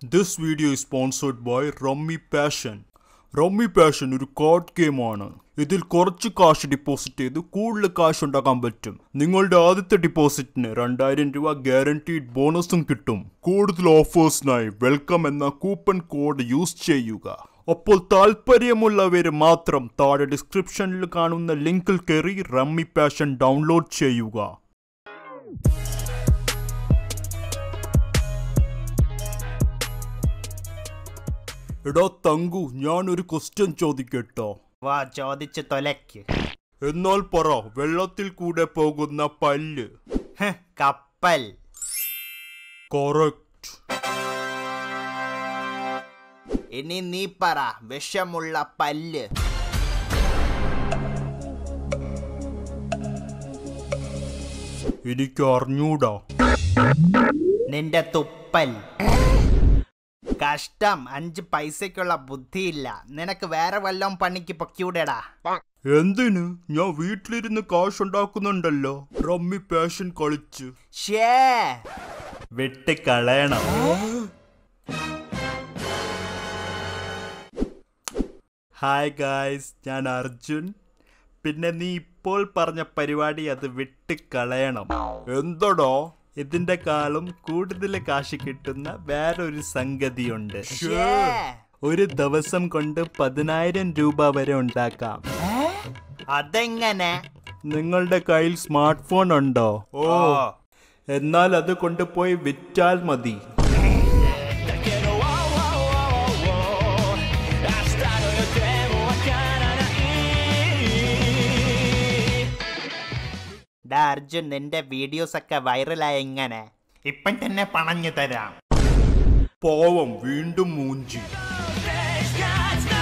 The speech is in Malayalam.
This video is sponsored by Rummy Passion. Rummy Passion ഒരു കാർഡ് ഗെയിമാണ് ഇതിൽ കുറച്ച് കാശ് ഡിപ്പോസിറ്റ് ചെയ്ത് കൂടുതൽ കാശ് ഉണ്ടാക്കാൻ പറ്റും നിങ്ങളുടെ ആദ്യത്തെ ഡിപ്പോസിറ്റിന് രണ്ടായിരം രൂപ ഗ്യാരണ്ടീഡ് ബോണസും കിട്ടും കൂടുതൽ ഓഫേഴ്സിനായി വെൽക്കം എന്ന കൂപ്പൺ കോഡ് യൂസ് ചെയ്യുക അപ്പോൾ താല്പര്യമുള്ളവർ മാത്രം താഴെ ഡിസ്ക്രിപ്ഷനിൽ കാണുന്ന ലിങ്കിൽ കയറി റമ്മി പാഷൻ ഡൗൺലോഡ് ചെയ്യുക എടാ തങ്കു ഞാൻ ഒരു ക്വസ്റ്റ്യൻ ചോദിക്കട്ടോ വാ ചോദിച്ച് തൊലയ്ക്ക് എന്നാൽ പറ വെള്ളത്തിൽ കൂടെ പോകുന്ന പല്ല് ഹ്, കപ്പൽ കറക്റ്റ് ഇനി നീ പറ വിഷമുള്ള പല്ല് എനിക്ക് അറിഞ്ഞൂടാ നിന്റെ തുപ്പൽ കഷ്ടം അഞ്ച് പൈസക്കുള്ള ബുദ്ധിയില്ല നിനക്ക് വേറെ വല്ലതും പണിക്ക് പൊക്കൂടെടാ എന്തിന് ഞാൻ വീട്ടിലിരുന്ന് കാശ് ഉണ്ടാക്കുന്നുണ്ടല്ലോ റമ്മി പാഷൻ കളിച്ച് ഷേ വെട്ടിക്കളയണം ഹായ് ഗായ്സ് ഞാൻ അർജുൻ പിന്നെ നീ ഇപ്പോൾ പറഞ്ഞ പരിപാടി അത് വിട്ടുകളയണം എന്തടോ ഇതിന്റെ കാലം കൂടുതൽ കാശ് കിട്ടുന്ന വേറൊരു സംഗതിയുണ്ട് ഷേ ഒരു ദിവസം കൊണ്ട് പതിനായിരം രൂപ വരെ ഉണ്ടാക്കാം അതെങ്ങനെ നിങ്ങളുടെ കയ്യിൽ സ്മാർട്ട് ഫോൺ ഉണ്ടോ ഓ എന്നാൽ അത് കൊണ്ടുപോയി വിറ്റാൽ മതി ഡാ അർജുൻ നിന്റെ വീഡിയോസ് ഒക്കെ വൈറലായ എങ്ങനെ ഇപ്പം തന്നെ പണഞ്ഞു തരാം പാവം വീണ്ടും മൂഞ്ചി God's